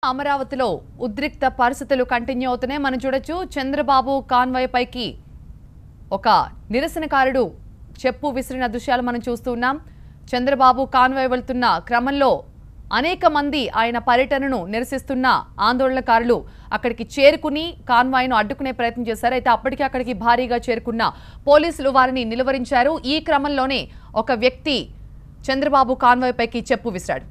అమరావతిలో ఉద్రిక్త పరిస్థితులు కంటిన్యూ అవుతున్నాయి మనం చూడొచ్చు చంద్రబాబు కాన్వాయ్ పైకి ఒక నిరసనకారుడు చెప్పు విసిరిన దృశ్యాలు మనం చూస్తున్నాం చంద్రబాబు కాన్వాయ్ వెళ్తున్న క్రమంలో అనేక మంది ఆయన పర్యటనను నిరసిస్తున్న ఆందోళనకారులు అక్కడికి చేరుకుని కాన్వాయ్ను అడ్డుకునే ప్రయత్నం చేశారు అయితే అప్పటికే అక్కడికి భారీగా చేరుకున్న పోలీసులు వారిని నిలువరించారు ఈ క్రమంలోనే ఒక వ్యక్తి చంద్రబాబు కాన్వాయ్ పైకి చెప్పు విసిరాడు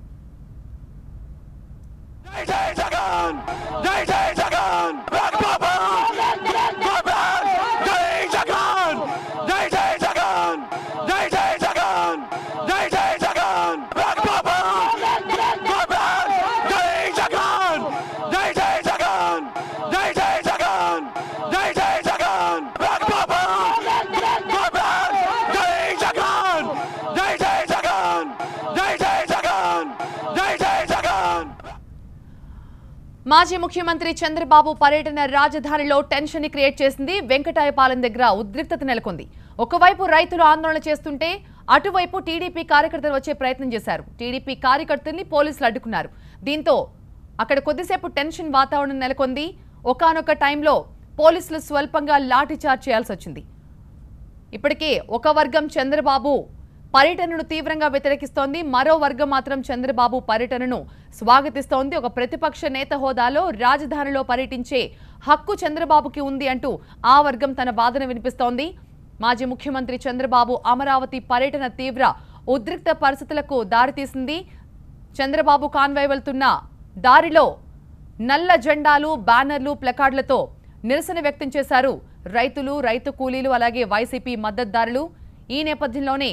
జై జై జగన్ జై జై జగన్ రాఘబాబు గోపాల్ జై జగన్ జై జై జగన్ జై జై జగన్ జై జై జగన్ రాఘబాబు గోపాల్ జై జగన్ జై జై జగన్ జై జై జగన్ జై జై జగన్ రాఘబాబు గోపాల్ జై జగన్ జై జై జగన్ జై జై జగన్ జై జై జగన్ మాజీ ముఖ్యమంత్రి చంద్రబాబు పర్యటన రాజధానిలో టెన్షన్ ని క్రియేట్ చేసింది వెంకటాయపాలెం దగ్గర ఉద్రిక్తత నెలకొంది ఒకవైపు రైతులు ఆందోళన చేస్తుంటే అటువైపు టీడీపీ కార్యకర్తలు వచ్చే ప్రయత్నం చేశారు టీడీపీ కార్యకర్తల్ని పోలీసులు అడ్డుకున్నారు దీంతో అక్కడ కొద్దిసేపు టెన్షన్ వాతావరణం నెలకొంది ఒకానొక టైంలో పోలీసులు స్వల్పంగా లాఠీచార్జ్ చేయాల్సి వచ్చింది ఇప్పటికే ఒక వర్గం చంద్రబాబు పర్యటనను తీవ్రంగా వ్యతిరేకిస్తోంది మరో వర్గం మాత్రం చంద్రబాబు పర్యటనను స్వాగతిస్తోంది ఒక ప్రతిపక్ష నేత హోదాలో రాజధానిలో పర్యటించే హక్కు చంద్రబాబుకి ఉంది అంటూ ఆ వర్గం తన వాదన వినిపిస్తోంది మాజీ ముఖ్యమంత్రి చంద్రబాబు అమరావతి పర్యటన తీవ్ర ఉద్రిక్త పరిస్థితులకు దారితీసింది చంద్రబాబు కాన్వాయ్ వెళ్తున్న దారిలో నల్ల జెండాలు బ్యానర్లు ప్లకార్డులతో నిరసన వ్యక్తం చేశారు రైతులు రైతు కూలీలు అలాగే వైసీపీ మద్దతుదారులు ఈ నేపథ్యంలోనే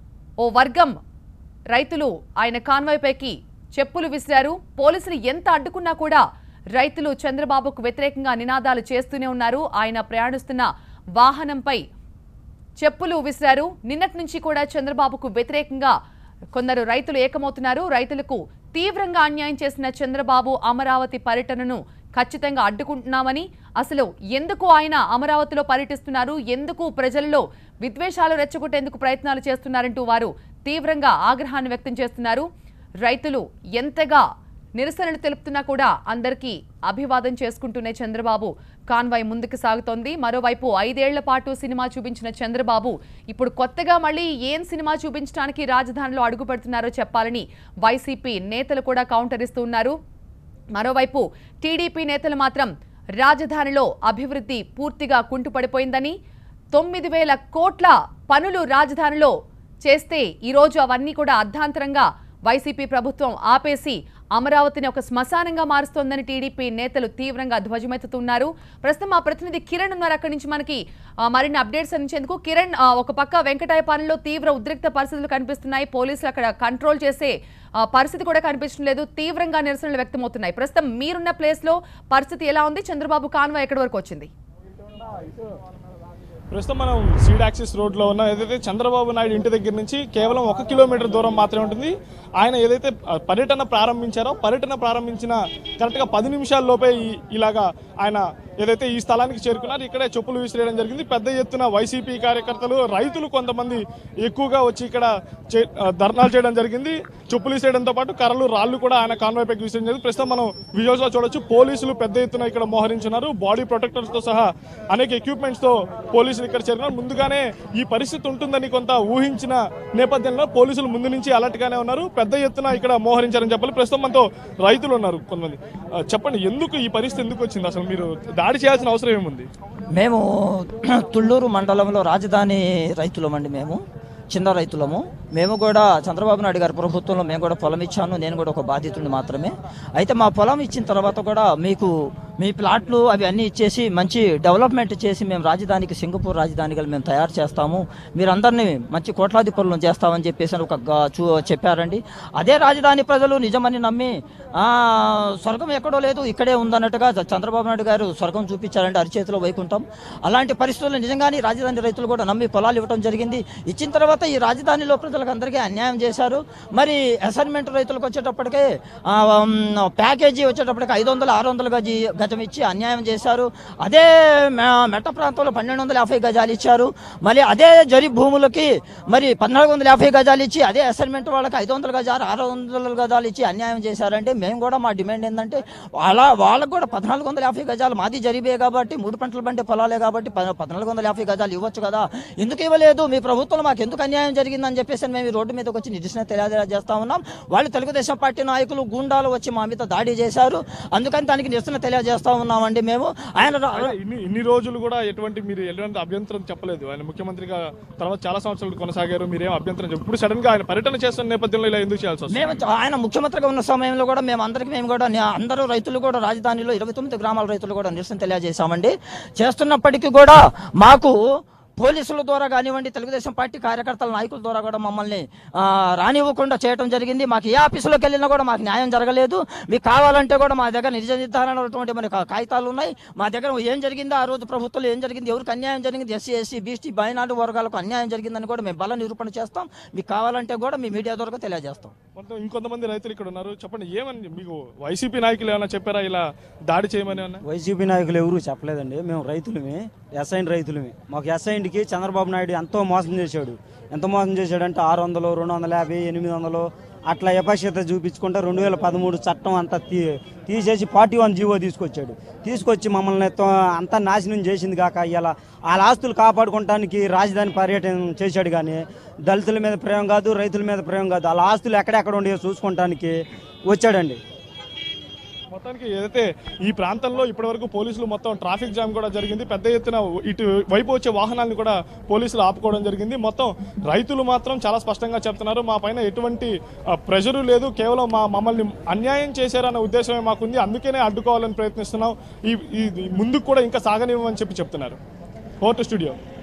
ఓ వర్గం రైతులు ఆయన కాన్వాయ్ పైకి చెప్పులు విసిరారు పోలీసులు ఎంత అడ్డుకున్నా కూడా రైతులు చంద్రబాబుకు వ్యతిరేకంగా నినాదాలు చేస్తూనే ఉన్నారు ఆయన ప్రయాణిస్తున్న వాహనంపై చెప్పులు విసిరారు నిన్నటి నుంచి కూడా చంద్రబాబుకు వ్యతిరేకంగా కొందరు రైతులు ఏకమవుతున్నారు రైతులకు తీవ్రంగా అన్యాయం చేసిన చంద్రబాబు అమరావతి పర్యటనను ఖచ్చితంగా అడ్డుకుంటున్నామని అసలు ఎందుకు ఆయన అమరావతిలో పర్యటిస్తున్నారు ఎందుకు ప్రజల్లో విద్వేషాలు రెచ్చగొట్టేందుకు ప్రయత్నాలు చేస్తున్నారంటూ వారు తీవ్రంగా ఆగ్రహాన్ని వ్యక్తం చేస్తున్నారు రైతులు ఎంతగా నిరసనలు తెలుపుతున్నా కూడా అందరికీ అభివాదం చేసుకుంటూనే చంద్రబాబు కాన్వాయ్ ముందుకు సాగుతోంది మరోవైపు ఐదేళ్ల పాటు సినిమా చూపించిన చంద్రబాబు ఇప్పుడు కొత్తగా మళ్ళీ ఏం సినిమా చూపించడానికి రాజధానిలో అడుగు పెడుతున్నారో చెప్పాలని వైసీపీ నేతలు కూడా కౌంటర్ ఇస్తూ ఉన్నారు మరోవైపు టీడీపీ నేతలు మాత్రం రాజధానిలో అభివృద్ధి పూర్తిగా కుంటుపడిపోయిందని తొమ్మిది వేల కోట్ల పనులు రాజధానిలో చేస్తే ఈరోజు అవన్నీ కూడా అర్ధాంతరంగా వైసీపీ ప్రభుత్వం ఆపేసి అమరావతిని ఒక శ్మశానంగా మారుస్తోందని టీడీపీ నేతలు తీవ్రంగా ధ్వజమెత్తుతున్నారు ప్రస్తుతం మా ప్రతినిధి కిరణ్ ఉన్నారు అక్కడి నుంచి మనకి ఆ, మరిన్ని అప్డేట్స్ అందించేందుకు కిరణ్ ఆ, ఒక పక్క వెంకటాయపాలెంలో తీవ్ర ఉద్రిక్త పరిస్థితులు కనిపిస్తున్నాయి పోలీసులు అక్కడ కంట్రోల్ చేసే ఆ, పరిస్థితి కూడా కనిపించడం లేదు తీవ్రంగా నిరసనలు వ్యక్తమవుతున్నాయి ప్రస్తుతం మీరున్న ప్లేస్ లో పరిస్థితి ఎలా ఉంది చంద్రబాబు కాన్వాయ్ ఎక్కడి వరకు వచ్చింది ప్రస్తుతం మనం సీడ్ యాక్సిస్ రోడ్లో ఉన్న ఏదైతే చంద్రబాబు నాయుడు ఇంటి దగ్గర నుంచి కేవలం ఒక కిలోమీటర్ దూరం మాత్రమే ఉంటుంది ఆయన ఏదైతే ఆ, పర్యటన ప్రారంభించారో పర్యటన ప్రారంభించిన కరెక్ట్గా పది నిమిషాల లోపే ఈ- ఇలాగా ఆయన ఏదైతే ఈ స్థలానికి చేరుకున్నారు ఇక్కడే చెప్పులు విసిరేయడం జరిగింది పెద్ద ఎత్తున వైసీపీ కార్యకర్తలు రైతులు కొంతమంది ఎక్కువగా వచ్చి ఇక్కడ చే- ఆ, ధర్నాలు చేయడం జరిగింది చెప్పులు విసిరేయడంతో పాటు కర్రలు రాళ్ళు కూడా ఆయన కాన్వాయ్ పైకి విసిరడం జరిగింది ప్రస్తుతం మనం విజువల్స్ లో చూడొచ్చు పోలీసులు పెద్ద ఎత్తున ఇక్కడ మోహరించున్నారు బాడీ ప్రొటెక్టర్స్ తో సహా అనేక ఎక్విప్మెంట్స్ తో పోలీసులు ఇక్కడ చేరుకున్నారు ముందుగానే ఈ పరిస్థితి ఉంటుందని కొంత ఊహించిన నేపథ్యంలో పోలీసులు ముందు నుంచి అలర్ట్ గానే ఉన్నారు పెద్ద ఎత్తున ఇక్కడ మోహరించారని చెప్పాలి ప్రస్తుతం మనతో రైతులు ఉన్నారు కొంతమంది ఆ, చెప్పండి ఎందుకు ఈ పరిస్థితి ఎందుకు వచ్చింది అసలు మీరు దాడి చేయాల్సిన అవసరం ఏముంది మేము తుళ్ళూరు మండలంలో రాజధాని రైతులమండి మేము చిన్న రైతులము మేము కూడా చంద్రబాబు నాయుడు గారి ప్రభుత్వంలో మేము కూడా పొలం ఇచ్చాను నేను కూడా ఒక బాధితుడిని మాత్రమే అయితే మా పొలం ఇచ్చిన తర్వాత కూడా మీకు మీ ప్లాట్లు అవి అన్నీ ఇచ్చేసి మంచి డెవలప్మెంట్ చేసి మేము రాజధానికి సింగపూర్ రాజధానిగా మేము తయారు చేస్తాము మీరందరినీ మంచి కోట్లాది పనులు చేస్తామని చెప్పేసి ఒక గ- చూ చెప్పారండి అదే రాజధాని ప్రజలు నిజమని నమ్మి ఆ, స్వర్గం ఎక్కడో లేదు ఇక్కడే ఉందన్నట్టుగా చ- చంద్రబాబు నాయుడు గారు స్వర్గం చూపించారంటే అరిచేతిలో వైకుంఠం అలాంటి పరిస్థితుల్లో నిజంగానే రాజధాని రైతులు కూడా నమ్మి పొలాలు ఇవ్వడం జరిగింది ఇచ్చిన తర్వాత ఈ రాజధానిలో ప్రజలకు అందరికీ అన్యాయం చేశారు మరి అసైన్మెంట్ రైతులకు వచ్చేటప్పటికే ఆ, ఉమ్, ప్యాకేజీ వచ్చేటప్పటికి ఐదు వందలు ఆరు వందలు గజి గజం ఇచ్చి అన్యాయం చేశారు అదే మె- మెట్ట ప్రాంతంలో పన్నెండు వందల యాభై గజాలు ఇచ్చారు మళ్ళీ అదే జరి భూములకి మరి పద్నాలుగు వందల యాభై గజాలు ఇచ్చి అదే అసైన్మెంట్ వాళ్ళకి ఐదు వందల గజాలు ఆరు వందల గజాలు ఇచ్చి అన్యాయం చేశారంటే మేము కూడా మా డిమాండ్ ఏంటంటే వాళ్ళ వాళ్ళకు కూడా పద్నాలుగు వందల యాభై గజాలు మాది జరిబే కాబట్టి మూడు పంటలు పండే పొలాలే కాబట్టి ప- పద్నాలుగు వందల యాభై గజాలు ఇవ్వచ్చు కదా ఎందుకు ఇవ్వలేదు మీ ప్రభుత్వంలో మాకు ఎందుకు అన్యాయం జరిగిందని చెప్పేసి మేము ఈ రోడ్డు మీదకి వచ్చి నిరసన తెలియజేస్తా ఉన్నాం వాళ్ళు తెలుగుదేశం పార్టీ నాయకులు గుండాలు వచ్చి మా మీద దాడి చేశారు అందుకని దానికి నిరసన తెలియజేస్తా ఉన్నామండి మేము ఆయన రా- ఆయన ఇన్ని ఇన్ని రోజులు కూడా ఎటువంటి మీరు ఎటువంటి అభ్యంతరం చెప్పలేదు ఆయన ముఖ్యమంత్రిగా తర్వాత చాలా సంవత్సరాలు కొనసాగారు మీరేం అభ్యంతరం చెప్ప- ఇప్పుడు సడన్ గా ఆయన పర్యటన చేస్తున్న నేపథ్యంలో ఇలా ఎందుకు చేయాల్సి వస్తుంది మేము చ- ఆయన ముఖ్యమంత్రిగా ఉన్న సమయంలో కూడా మేము అందరికి మేము కూడా నే- అందరూ రైతులు కూడా రాజధానిలో ఇరవై తొమ్మిది గ్రామాల రైతులు కూడా నిరసన తెలియజేశామండి చేస్తున్నప్పటికీ కూడా మాకు పోలీసుల ద్వారా కానివ్వండి తెలుగుదేశం పార్టీ కార్యకర్తల నాయకుల ద్వారా కూడా మమ్మల్ని ఆ, రానివ్వకుండా చేయడం జరిగింది మాకు ఏ ఆఫీసులోకి వెళ్ళినా కూడా మాకు న్యాయం జరగలేదు మీకు కావాలంటే కూడా మా దగ్గర నిజ నిర్ధారణ అటువంటి మన కా- కాగితాలు ఉన్నాయి మా దగ్గర ఏం జరిగిందో ఆ రోజు ప్రభుత్వంలో ఏం జరిగింది ఎవరికి అన్యాయం జరిగింది ఎస్సీ ఎస్సీ బీసీ మైనార్టీ వర్గాలకు అన్యాయం జరిగిందని కూడా మేము బల నిరూపణ చేస్తాం మీకు కావాలంటే కూడా మీ మీడియా ద్వారా తెలియజేస్తాం మొత్తం ఇంకొంతమంది రైతులు ఇక్కడ ఉన్నారు చెప్పండి ఏమని మీకు వైసీపీ నాయకులు ఏమైనా చెప్పారా ఇలా దాడి చేయమని ఏమన్నా వైసీపీ నాయకులు ఎవరు చెప్పలేదండి మేము రైతులమే ఎస్ఐన్ రైతులమే మాకు ఎస్ఐన్కి చంద్రబాబు నాయుడు ఎంతో మోసం చేశాడు ఎంత మోసం చేశాడంటే ఆరు వందలు రెండు వందల యాభై ఎనిమిది వందలు అట్లా యపక్షత చూపించుకుంటే రెండు వేల పదమూడు చట్టం అంతా తీ తీసేసి పార్టీ వన్ జీవో తీసుకొచ్చాడు తీసుకొచ్చి మమ్మల్ని తో- అంతా నాశనం చేసింది కాక ఇలా వాళ్ళ ఆస్తులు కాపాడుకోవడానికి రాజధాని పర్యటన చేశాడు కానీ దళితుల మీద ప్రేమ కాదు రైతుల మీద ప్రేమ కాదు వాళ్ళ ఆస్తులు ఎక్కడెక్కడ ఉండేవో చూసుకోవటానికి వచ్చాడండి మొత్తానికి ఏదైతే ఈ ప్రాంతంలో ఇప్పటివరకు పోలీసులు మొత్తం ట్రాఫిక్ జామ్ కూడా జరిగింది పెద్ద ఎత్తున ఇటు వైపు వచ్చే వాహనాలను కూడా పోలీసులు ఆపుకోవడం జరిగింది మొత్తం రైతులు మాత్రం చాలా స్పష్టంగా చెప్తున్నారు మా పైన ఎటువంటి ప్రెషరు లేదు కేవలం మా మమ్మల్ని అన్యాయం చేశారన్న ఉద్దేశమే మాకుంది అందుకనే అడ్డుకోవాలని ప్రయత్నిస్తున్నాం ఈ ఈ ముందుకు కూడా ఇంకా సాగనివ్వమని చెప్పి చెప్తున్నారు కోర్టు స్టూడియో